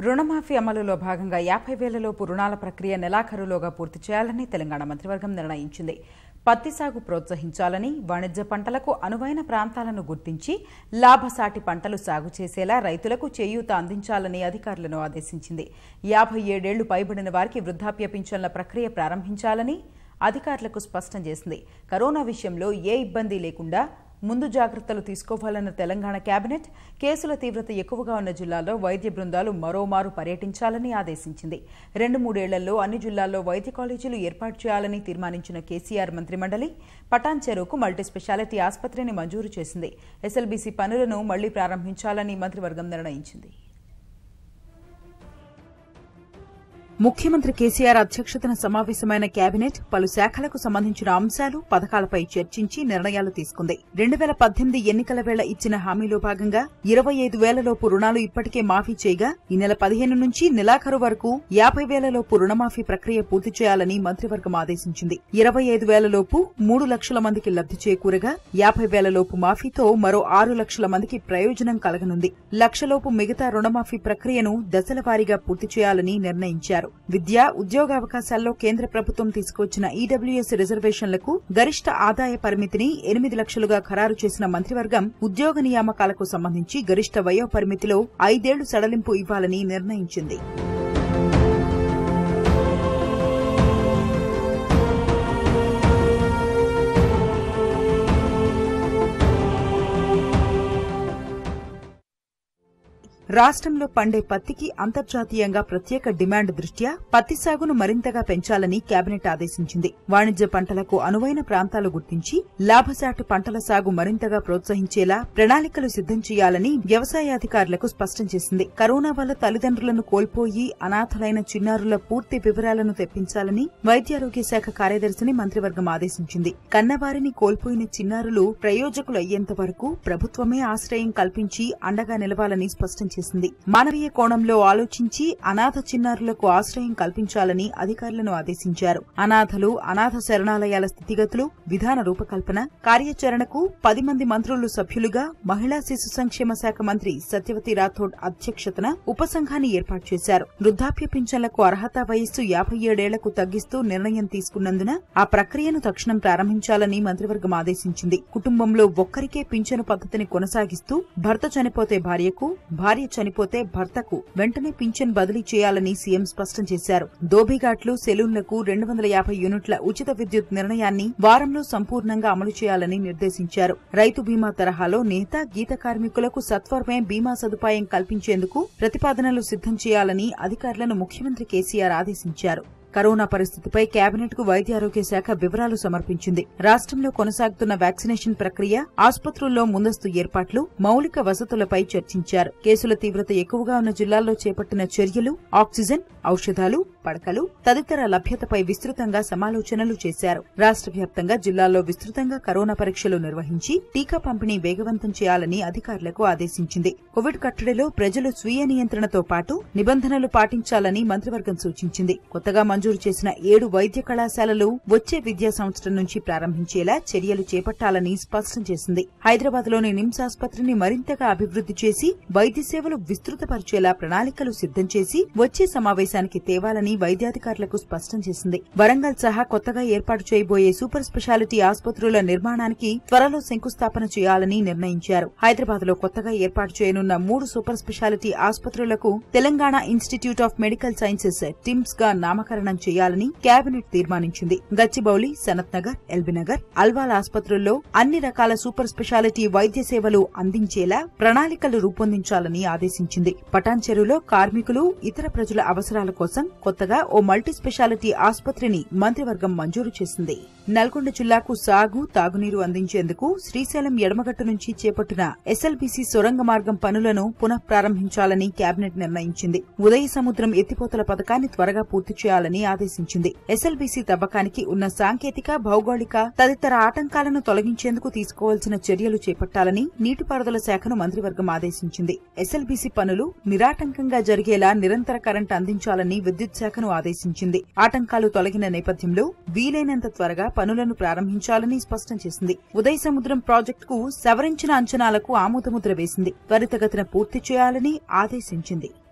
రుణమాఫీ అమలులో భాగంగా యాభై వేలలోపు రుణాల ప్రక్రియ నెలాఖరులోగా పూర్తి చేయాలని తెలంగాణ మంత్రివర్గం నిర్ణయించింది పత్తి సాగు ప్రోత్సహించాలని వాణిజ్య పంటలకు అనువైన ప్రాంతాలను గుర్తించి లాభసాటి పంటలు సాగు చేసేలా రైతులకు చేయూత అందించాలని అధికారులను ఆదేశించింది యాభై ఏడేళ్లు పైబడిన వారికి వృద్ధాప్య పింఛన్ల ప్రక్రియ ప్రారంభించాలని అధికారులకు స్పష్టం చేసింది కరోనా విషయంలో ఏ ఇబ్బంది లేకుండా ముందు జాగ్రత్తలు తీసుకోవాలన్న తెలంగాణ కేబినెట్ కేసుల తీవ్రత ఎక్కువగా ఉన్న జిల్లాల్లో వైద్య బృందాలు మరోమారు పర్యటించాలని ఆదేశించింది రెండు మూడేళ్లలో అన్ని జిల్లాల్లో వైద్య కాలేజీలు ఏర్పాటు చేయాలని తీర్మానించిన కేసీఆర్ మంత్రిమండలి పటాన్ చెరువుకు మల్టీ స్పెషాలిటీ ఆసుపత్రిని మంజూరు చేసింది ఎస్ఎల్బీసీ పనులను మళ్లీ ప్రారంభించాలని మంత్రివర్గం నిర్ణయించింది ముఖ్యమంత్రి కేసీఆర్ అధ్యక్షతన సమావేశమైన కేబినెట్ పలు శాఖలకు సంబంధించిన అంశాలు పథకాలపై చర్చించి నిర్ణయాలు తీసుకుంది రెండు వేల పద్దెనిమిది ఎన్నికల వేళ ఇచ్చిన హామీలో భాగంగా ఇరవై ఐదు వేలలోపు రుణాలు ఇప్పటికే మాఫీ చేయగా ఈ నెల పదిహేను నుంచి నెలాఖరు వరకు యాభై వేలలోపు రుణమాఫీ ప్రక్రియ పూర్తి చేయాలని మంత్రివర్గం ఆదేశించింది ఇరవై ఐదు వేలలోపు మూడు లక్షల మందికి లబ్ది చేకూరగా యాభై వేలలోపు మాఫీతో మరో ఆరు లక్షల మందికి ప్రయోజనం కలగనుంది లక్షలోపు మిగతా రుణమాఫీ ప్రక్రియను దశల వారీగా పూర్తి చేయాలని నిర్ణయించారు విద్య ఉద్యోగావకాశాల్లో కేంద్ర ప్రభుత్వం తీసుకువచ్చిన ఈడబ్ల్యూఎస్ రిజర్వేషన్లకు గరిష్ట ఆదాయ పరిమితిని ఎనిమిది లక్షలుగా ఖరారు చేసిన మంత్రివర్గం ఉద్యోగ నియామకాలకు సంబంధించి గరిష్ట వయో పరిమితిలో ఐదేళ్లు సడలింపు ఇవ్వాలని నిర్ణయించింది రాష్ట్రంలో పండే పత్తికి అంతర్జాతీయంగా ప్రత్యేక డిమాండ్ దృష్ట్యా పత్తి సాగును మరింతగా పెంచాలని కేబినెట్ ఆదేశించింది వాణిజ్య పంటలకు అనువైన ప్రాంతాలు గుర్తించి లాభసాటి పంటల సాగు మరింతగా ప్రోత్సహించేలా ప్రణాళికలు సిద్దం చేయాలని వ్యవసాయాధికారులకు స్పష్టం చేసింది కరోనా వల్ల తల్లిదండ్రులను కోల్పోయి అనాథలైన చిన్నారుల పూర్తి వివరాలను తెప్పించాలని వైద్యారోగ్య శాఖ కార్యదర్శిని మంత్రివర్గం ఆదేశించింది కన్నవారిని కోల్పోయిన చిన్నారులు ప్రయోజకులు అయ్యేంత వరకు ప్రభుత్వమే ఆశ్రయం కల్పించి అండగా నిలవాలని స్పష్టం చేసింది మానవీయ కోణంలో ఆలోచించి అనాథ చిన్నారులకు ఆశ్రయం కల్పించాలని అధికారులను ఆదేశించారు అనాథలు అనాథ శరణాలయాల స్థితిగతులు విధాన రూపకల్పన కార్యాచరణకు పది మంది మంత్రులు సభ్యులుగా మహిళా శిశు సంక్షేమ శాఖ మంత్రి సత్యవతి రాథోడ్ అధ్యక్షతన ఉపసంఘాన్ని ఏర్పాటు చేశారు వృద్ధాప్య పింఛన్లకు అర్హత వయస్సు యాభై ఏడేళ్లకు తగ్గిస్తూ నిర్ణయం తీసుకున్నందున ఆ ప్రక్రియను తక్షణం ప్రారంభించాలని మంత్రివర్గం ఆదేశించింది కుటుంబంలో ఒక్కరికే పింఛను పద్ధతిని కొనసాగిస్తూ భర్త చనిపోతే భార్యకు భార్య చనిపోతే భర్తకు వెంటనే పింఛన్ బదిలీ చేయాలని సీఎం స్పష్టం చేశారు దోబిఘాట్లు సెలూన్లకు రెండు వందల యాభై యూనిట్ల ఉచిత విద్యుత్ నిర్ణయాన్ని వారంలో సంపూర్ణంగా అమలు చేయాలని నిర్దేశించారు రైతు బీమా తరహాలో నేత గీత కార్మికులకు సత్వరమే బీమా సదుపాయం కల్పించేందుకు ప్రతిపాదనలు సిద్దం చేయాలని అధికారులను ముఖ్యమంత్రి కేసీఆర్ ఆదేశించారు కరోనా పరిస్థితిపై కేబినెట్ కు వైద్యారోగ్య శాఖ వివరాలు సమర్పించింది రాష్ట్రంలో కొనసాగుతున్న వ్యాక్సినేషన్ ప్రక్రియ ఆసుపత్రుల్లో ముందస్తు ఏర్పాట్లు మౌలిక వసతులపై చర్చించారు కేసుల తీవ్రత ఎక్కువగా ఉన్న జిల్లాల్లో చేపట్టిన చర్యలు ఆక్సిజన్ ఔషధాలు పడకలు తదితర లభ్యతపై విస్తృతంగా సమాలోచనలు చేశారు రాష్ట్ర వ్యాప్తంగా జిల్లాల్లో విస్తృతంగా కరోనా పరీక్షలు నిర్వహించి టీకా పంపిణీ వేగవంతం చేయాలని అధికారులకు ఆదేశించింది కోవిడ్ కట్టడిలో ప్రజలు స్వీయ నియంత్రణతో పాటు నిబంధనలు పాటించాలని మంత్రివర్గం సూచించింది కొత్తగా మంజూరు చేసిన ఏడు వైద్య కళాశాలలు వచ్చే విద్యా సంవత్సరం నుంచి ప్రారంభించేలా చర్యలు చేపట్టాలని స్పష్టం చేసింది హైదరాబాద్ లోని నిమ్స్ ఆసుపత్రిని మరింతగా అభివృద్ది చేసి వైద్య సేవలు విస్తృతపరిచేలా ప్రణాళికలు సిద్దం చేసి వచ్చే సమావేశానికి తేవాలని వైద్యాధికారులకు స్పష్టం చేసింది వరంగల్ సహా కొత్తగా ఏర్పాటు చేయబోయే సూపర్ స్పెషాలిటీ ఆసుపత్రుల నిర్మాణానికి త్వరలో శంకుస్థాపన చేయాలని నిర్ణయించారు హైదరాబాద్ లో కొత్తగా ఏర్పాటు చేయనున్న మూడు సూపర్ స్పెషాలిటీ ఆసుపత్రులకు Telangana institute of medical sciences TIMS గా నామకరణం చేయాలని కేబినెట్ తీర్మానించింది గచ్చిబౌలి సనత్ నగర్ ఎల్బీనగర్ అల్వాల్ ఆసుపత్రుల్లో అన్ని రకాల సూపర్ స్పెషాలిటీ వైద్య సేవలు అందించేలా ప్రణాళికలు రూపొందించాలని ఆదేశించింది పటాన్ చెరువులో కార్మికులు ఇతర ప్రజల అవసరాల కోసం కొత్తగా ఓ మల్టీ స్పెషాలిటీ ఆసుపత్రిని మంత్రివర్గం మంజూరు చేసింది నల్గొండ జిల్లాకు సాగు తాగునీరు అందించేందుకు శ్రీశైలం ఎడమగట్టు నుంచి చేపట్టిన ఎస్ఎల్బీసీ సొరంగ మార్గం పనులను పునః ప్రారంభించాలని కేబినెట్ నిర్ణయించింది ఉదయ సముద్రం ఎత్తిపోతల పథకాన్ని త్వరగా పూర్తి చేయాలని ఆదేశించింది ఎస్ఎల్బీసీ తవ్వకానికి ఉన్న సాంకేతిక భౌగోళిక తదితర ఆటంకాలను తొలగించేందుకు తీసుకోవాల్సిన చర్యలు చేపట్టాలని నీటిపారుదల శాఖను మంత్రివర్గం ఆదేశించింది ఎస్ఎల్బీసీ పనులు నిరాటంకంగా జరిగేలా నిరంతర కరెంట్ అందించాలని విద్యుత్ శాఖను ఆదేశించింది ఆటంకాలు తొలగిన నేపథ్యంలో వీలైనంత త్వరగా పనులను ప్రారంభించాలని స్పష్టం చేసింది ఉదయ సముద్రం ప్రాజెక్టుకు సవరించిన అంచనాలకు ఆమోదముద్ర వేసింది త్వరితగతిన పూర్తి చేయాలని ఆదేశించింది